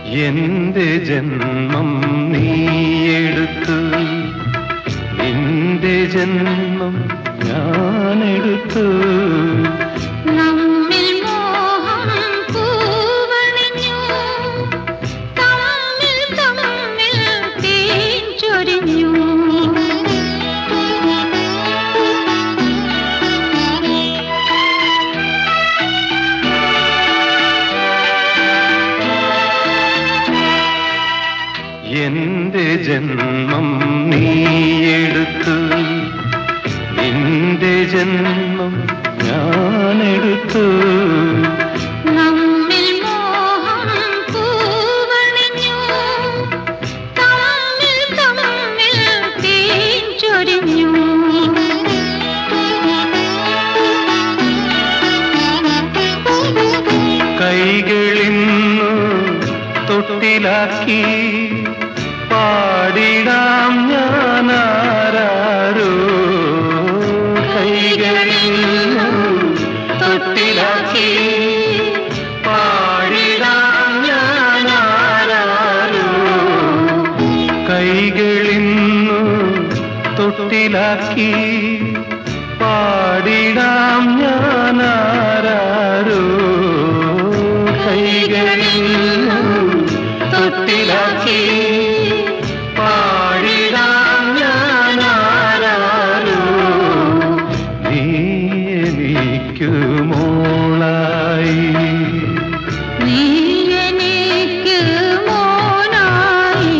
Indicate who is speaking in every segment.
Speaker 1: എന്റെ ജന്മം നീയെടുത്തു നിന്റെ ജന്മം ഞാനെടുത്തു
Speaker 2: നമ്മിൽ മോഹം പൂവണിഞ്ഞു തമ്മിൽ തമ്മിൽ തേൻ ചൊരിഞ്ഞു
Speaker 1: എന്റെ ജന്മം നീയെടുത്തു നിന്റെ ജന്മം ഞാനെടുത്തു
Speaker 2: നമ്മിൽ മോഹം പൂവണിഞ്ഞു തമ്മിൽ തമ്മിൽ തേൻ ചൊരിഞ്ഞു
Speaker 1: കൈകളിന്നു തൊട്ടിലാക്കി പാടിടാം ഞാനാരോ കൈകളിന്നു തൊട്ടിലാക്കി പാടിടാം ഞാനാരോ കൈകളിന്നു തൊട്ടിലാക്കി പാടിടാം ഞാനാരോ കൈകളിന്നു തൊട്ടിലാക്കി പാടിടാം ഞാനാരോ നീ എനിക്കു മോളായി
Speaker 2: നീ എനിക്ക് മോനായി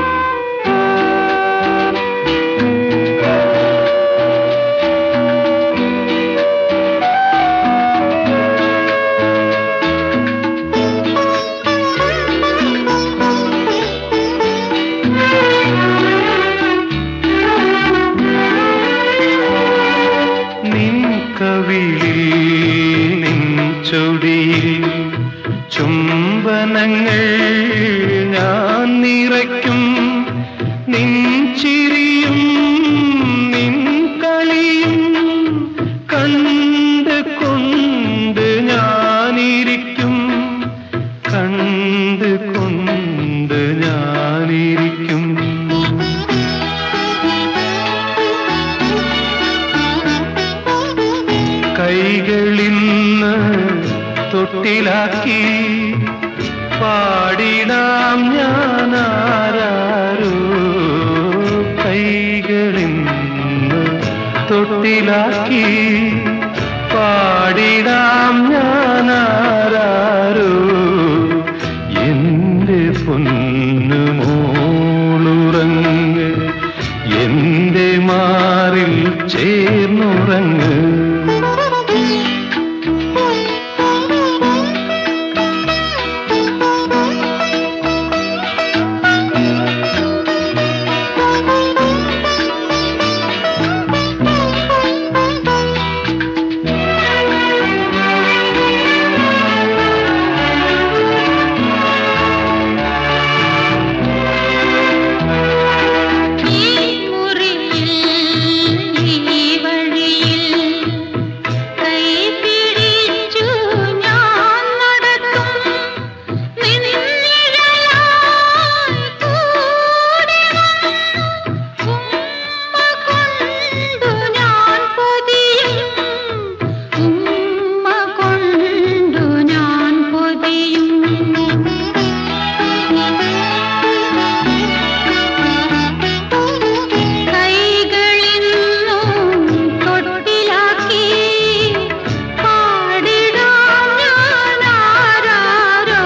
Speaker 1: നിൻ കവിളിൽ നിൻ ചൊടിയിൽ ചുംബനങ്ങൾ ഞാൻ നിറയ്ക്കും നിൻ ചിരിയും നിൻ കളിയും കണ്ട് കൊണ്ട് ഞാനിരിക്കും കണ്ട് കൊണ്ട് ഞാനിരിക്കും കൈകളിന്ന് തൊട്ടിലാക്കി പാടിടാം ഞാനാരോ കൈകളിന്ന് തൊട്ടിലാക്കി പാടിടാം ഞാനാരോ എന്റെ പൊന്നു മോളുറങ്ങ് എന്റെ മാറിൽ ചേർന്നുറങ്ങ്
Speaker 2: ഈ മുറിയിൽ ഈ വഴിയിൽ കൈ പിടിച്ചു ഞാൻ നടക്കും നിന്നിഴലായി കൂടെ വന്നു ഉമ്മ കൊണ്ടു ഞാൻ പൊതിയും ഉമ്മ കൊണ്ടു ഞാൻ പൊതിയും കൈകളിന്നു തൊട്ടിലാക്കി പാടിടാം ഞാനാരോ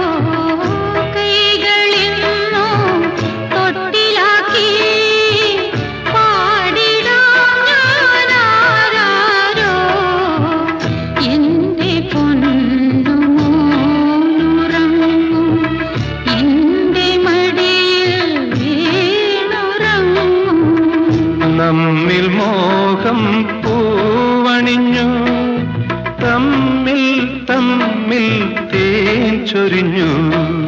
Speaker 2: കൈകളിന്നു തൊട്ടിലാക്കി പാടിടാം ഞാനാരോ എന്റെ പൊന്നു മോനുറങ്ങും എന്റെ മടിയിൽ വീണുറങ്ങും
Speaker 1: നമ്മിൽ മോഹം പൂവണിഞ്ഞു തമ്മിൽ തമ്മിൽ തേൻ ചൊരിഞ്ഞു